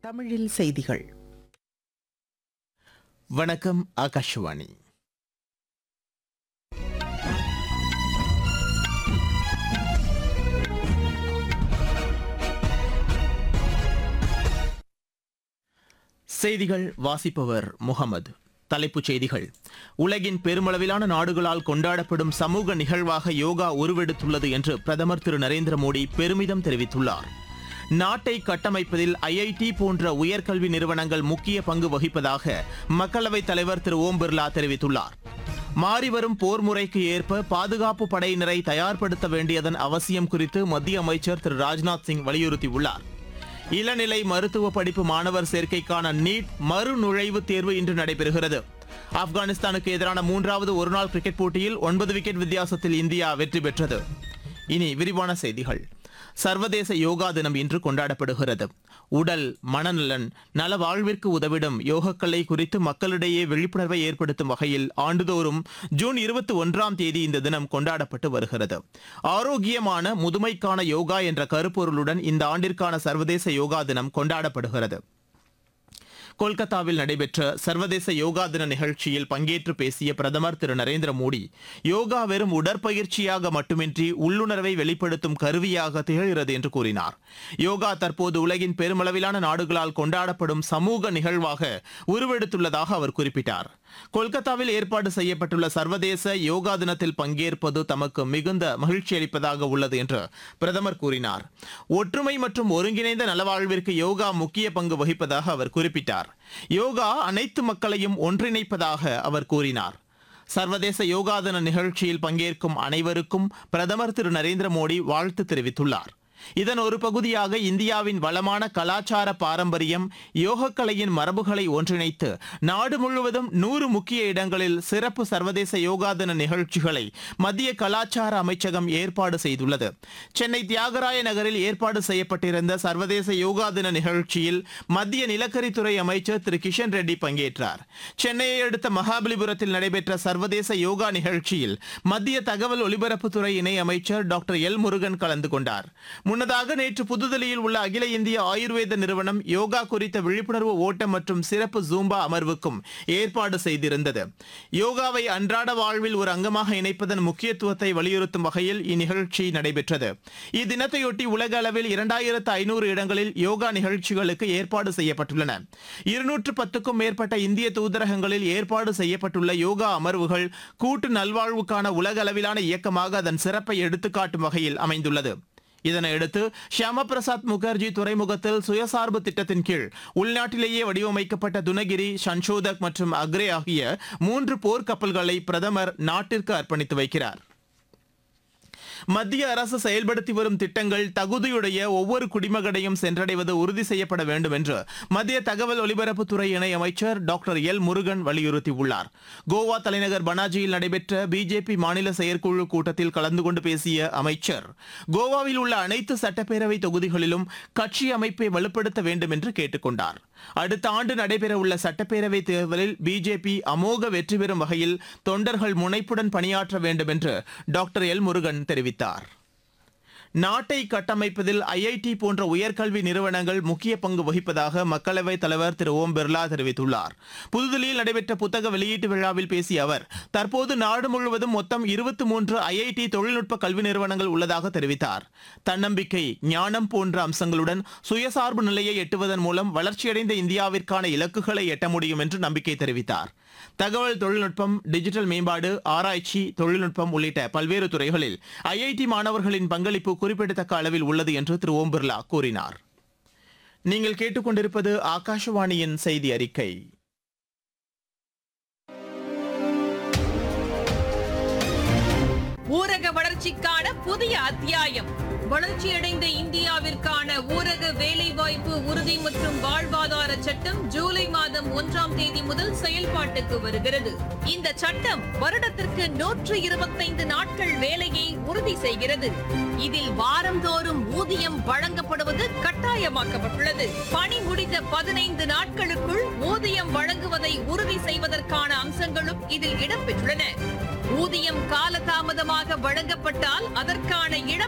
தமிழில் செய்திகள் வணக்கம் ஆகாஷவாணி செய்திகள் வாசிப்பவர் முகமது தலைப்புச் செய்திகள் உலகின் பெருமளவிலான நாடுகளால் கொண்டாடப்படும் சமூக நிகழ்வாக யோகா உருவெடுத்துள்ளது என்று பிரதமர் திரு நரேந்திர மோடி பெருமிதம் தெரிவித்துள்ளார் நாட்டை கட்டமைப்பதில் ஐஐடி போன்ற உயர்கல்வி நிறுவனங்கள் முக்கிய பங்கு வகிப்பதாக மக்களவைத் தலைவர் திரு ஓம் பிர்லா தெரிவித்துள்ளார் மாறிவரும் போர் முறைக்கு ஏற்ப பாதுகாப்பு படையினரை தயார்படுத்த வேண்டியதன் அவசியம் குறித்து மத்திய அமைச்சர் திரு ராஜ்நாத் சிங் வலியுறுத்தியுள்ளார் இளநிலை மருத்துவ படிப்பு மாணவர் சேர்க்கைக்கான நீட் மறு நுழைவுத் தேர்வு இன்று நடைபெறுகிறது ஆப்கானிஸ்தானுக்கு எதிரான மூன்றாவது ஒருநாள் கிரிக்கெட் போட்டியில் ஒன்பது விக்கெட் வித்தியாசத்தில் இந்தியா வெற்றி பெற்றது இனி விரிவான செய்திகள் சர்வதேச யோகா தினம் இன்று கொண்டாடப்படுகிறது உடல் மனநலன் நல வாழ்விற்கு உதவிடும் யோகக்கலை குறித்து மக்களிடையே விழிப்புணர்வை ஏற்படுத்தும் வகையில் ஆண்டுதோறும் ஜூன் இருபத்தி ஒன்றாம் தேதி இந்த தினம் கொண்டாடப்பட்டு வருகிறது ஆரோக்கியமான முதுமைக்கான யோகா என்ற கருப்பொருளுடன் இந்த ஆண்டிற்கான சர்வதேச யோகா தினம் கொண்டாடப்படுகிறது கொல்கத்தாவில் நடைபெற்ற சர்வதேச யோகா தின நிகழ்ச்சியில் பங்கேற்று பேசிய பிரதமர் திரு நரேந்திர மோடி யோகா வெறும் உடற்பயிற்சியாக மட்டுமின்றி உள்ளுணர்வை வெளிப்படுத்தும் கருவியாக திகழ்கிறது என்று கூறினார் யோகா தற்போது உலகின் பெருமளவிலான நாடுகளால் கொண்டாடப்படும் சமூக நிகழ்வாக உருவெடுத்துள்ளதாக அவர் குறிப்பிட்டார் கொல்கத்தாவில் ஏற்பாடு செய்யப்பட்டுள்ள சர்வதேச யோகா தினத்தில் பங்கேற்பது தமக்கு மிகுந்த மகிழ்ச்சி அளிப்பதாக உள்ளது என்று பிரதமர் கூறினார் ஒற்றுமை மற்றும் ஒருங்கிணைந்த நலவாழ்விற்கு யோகா முக்கிய பங்கு வகிப்பதாக அவர் குறிப்பிட்டார் யோகா அனைத்து மக்களையும் ஒன்றிணைப்பதாக அவர் கூறினார் சர்வதேச யோகா தின நிகழ்ச்சியில் பங்கேற்கும் அனைவருக்கும் பிரதமர் திரு நரேந்திர மோடி வாழ்த்து தெரிவித்துள்ளார் இதன் ஒரு பகுதியாக இந்தியாவின் வளமான கலாச்சார பாரம்பரியம் யோகக்கலையின் மரபுகளை ஒன்றிணைத்து நாடு முழுவதும் நூறு முக்கிய இடங்களில் சிறப்பு சர்வதேச யோகா தின நிகழ்ச்சிகளை மத்திய கலாச்சார அமைச்சகம் ஏற்பாடு செய்துள்ளது சென்னை தியாகராய நகரில் ஏற்பாடு செய்யப்பட்டிருந்த சர்வதேச யோகா தின நிகழ்ச்சியில் மத்திய நிலக்கரித்துறை அமைச்சர் திரு கிஷன் ரெட்டி பங்கேற்றார் சென்னையை அடுத்த மகாபலிபுரத்தில் நடைபெற்ற சர்வதேச யோகா நிகழ்ச்சியில் மத்திய தகவல் ஒலிபரப்புத்துறை இணை அமைச்சர் டாக்டர் எல் முருகன் கலந்து கொண்டார் முன்னதாக நேற்று புதுதில்லியில் உள்ள அகில இந்திய ஆயுர்வேத நிறுவனம் யோகா குறித்த விழிப்புணர்வு ஓட்டம் மற்றும் சிறப்பு ஜூம்பா அமர்வுக்கும் ஏற்பாடு செய்திருந்தது யோகாவை அன்றாட வாழ்வில் ஒரு அங்கமாக இணைப்பதன் முக்கியத்துவத்தை வலியுறுத்தும் வகையில் இந்நிகழ்ச்சி நடைபெற்றது இத்தினத்தையொட்டி உலக அளவில் இரண்டாயிரத்து ஐநூறு இடங்களில் யோகா நிகழ்ச்சிகளுக்கு ஏற்பாடு செய்யப்பட்டுள்ளன இருநூற்று பத்துக்கும் மேற்பட்ட இந்திய தூதரகங்களில் ஏற்பாடு செய்யப்பட்டுள்ள யோகா அமர்வுகள் கூட்டு நல்வாழ்வுக்கான உலக அளவிலான இயக்கமாக அதன் சிறப்பை எடுத்துக்காட்டும் வகையில் அமைந்துள்ளது இதனையடுத்து ஷியாமா பிரசாத் முகர்ஜி துறைமுகத்தில் சுயசார்பு திட்டத்தின் கீழ் உள்நாட்டிலேயே வடிவமைக்கப்பட்ட துனகிரி சன்ஷோதக் மற்றும் அக்ரே ஆகிய மூன்று போர்க்கப்பல்களை பிரதமர் நாட்டிற்கு அர்ப்பணித்து வைக்கிறார் மத்திய அரசு செயல்படுத்தி வரும் திட்டங்கள் தகுதியுடைய ஒவ்வொரு குடிமகனையும் சென்றடைவது உறுதி செய்யப்பட வேண்டும் என்று மத்திய தகவல் ஒலிபரப்புத்துறை இணை அமைச்சர் டாக்டர் எல் முருகன் வலியுறுத்தியுள்ளார் கோவா தலைநகர் பனாஜியில் நடைபெற்ற பிஜேபி மாநில செயற்குழு கூட்டத்தில் கலந்து கொண்டு பேசிய அமைச்சர் கோவாவில் உள்ள அனைத்து சட்டப்பேரவை தொகுதிகளிலும் கட்சி அமைப்பை வலுப்படுத்த வேண்டும் என்று கேட்டுக்கொண்டார் அடுத்த ஆண்டு நடைபெறவுள்ள சட்டப்பேரவை தேர்தலில் பிஜேபி அமோக வெற்றி பெறும் வகையில் தொண்டர்கள் முனைப்புடன் பணியாற்ற வேண்டும் என்று டாக்டர் எல் முருகன் தெரிவித்தார் நாட்டை கட்டமைப்பதில் ஐஐடி போன்ற உயர்கல்வி நிறுவனங்கள் முக்கிய பங்கு வகிப்பதாக மக்களவைத் தலைவர் திரு ஓம் பிர்லா தெரிவித்துள்ளார் புதுதில்லியில் நடைபெற்ற புத்தக வெளியீட்டு விழாவில் பேசிய அவர் தற்போது நாடு முழுவதும் மொத்தம் இருபத்தி மூன்று ஐஐடி தொழில்நுட்ப கல்வி நிறுவனங்கள் உள்ளதாக தெரிவித்தார் தன்னம்பிக்கை ஞானம் போன்ற அம்சங்களுடன் சுயசார்பு நிலையை எட்டுவதன் மூலம் வளர்ச்சியடைந்த இந்தியாவிற்கான இலக்குகளை எட்ட முடியும் என்று நம்பிக்கை தெரிவித்தார் தகவல் தொழில்நுட்பம் டிஜிட்டல் மேம்பாடு ஆராய்ச்சி தொழில்நுட்பம் உள்ளிட்ட பல்வேறு துறைகளில் ஐஐடி மாணவர்களின் பங்களிப்பு குறிப்பிடத்தக்க அளவில் உள்ளது என்று திரு ஓம் பிர்லா கூறினார் நீங்கள் கேட்டுக்கொண்டிருப்பது ஆகாஷவாணியின் செய்தி அறிக்கை ஊரக வளர்ச்சிக்கான புதிய அத்தியாயம் வளர்ச்சியடைந்த இந்தியாவிற்கான ஊரக வேலைவாய்ப்பு உறுதி மற்றும் வாழ்வாதார சட்டம் ஜூலை மாதம் ஒன்றாம் தேதி முதல் செயல்பாட்டுக்கு வருகிறது இந்த சட்டம் வருடத்திற்கு நூற்று இருபத்தைந்து நாட்கள் வேலையை உறுதி செய்கிறது இதில் வாரந்தோறும் ஊதியம் வழங்கப்படுவது கட்டாயமாக்கப்பட்டுள்ளது பணி முடிந்த பதினைந்து நாட்களுக்குள் ஊதியம் வழங்குவதை உறுதி செய்வதற்கான அம்சங்களும் இதில் இடம்பெற்றுள்ளன ஊதியம் காலதாமதமாக வழங்கப்பட்டால் அதற்கான இழப்பு